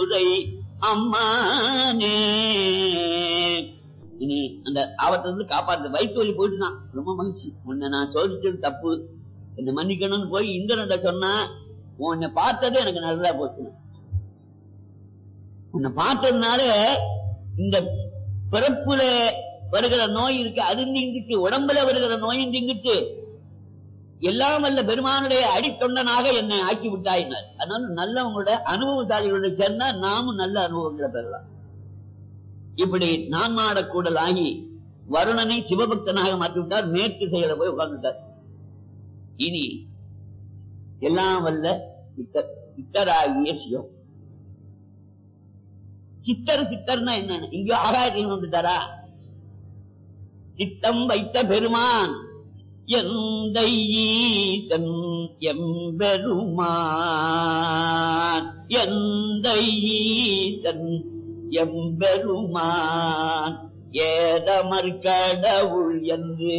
உரை அம்மானே இனி அந்த ஆபத்திலிருந்து காப்பாத்து வயிற்று வலி போயிட்டுதான் ரொம்ப மகிழ்ச்சி உன்னை நான் சோதிச்சது தப்பு என்ன மன்னிக்கணும்னு போய் இந்திரன்ட்ட சொன்னா உன்னை பார்த்தது எனக்கு நல்லதா போச்சு உன்னை பார்த்ததுனால இந்த பிறப்புல வருகிற நோய் இருக்கு அது நீங்கிட்டு உடம்புல வருகிற நோயும் நீங்கிட்டு எல்லாம் வல்ல பெருமானுடைய அடித்தொண்டனாக என்னை ஆக்கி விட்டாயினர் அதனால நல்லவங்களோட அனுபவசாலிகளோட சேர்ந்தா நாமும் நல்ல அனுபவங்களை பெறலாம் இப்படி நான் மாடக்கூடல் ஆகி வருணனை சிவபக்தனாக மாற்றிவிட்டார் மேற்கு செயல போய் உட்கார்ந்துட்டார் இனி எல்லாம் வல்ல சித்தர் சித்தராகிய சிவம் சித்தர் சித்தர்னா என்ன இங்க ஆகாயத்தில் வந்துட்டாரா சித்தம் வைத்த பெருமான் எந்த ஈசன் எம்பெருமான் எந்த ஈசன் எம்பெருமான் ஏதமர் கடவுள் என்று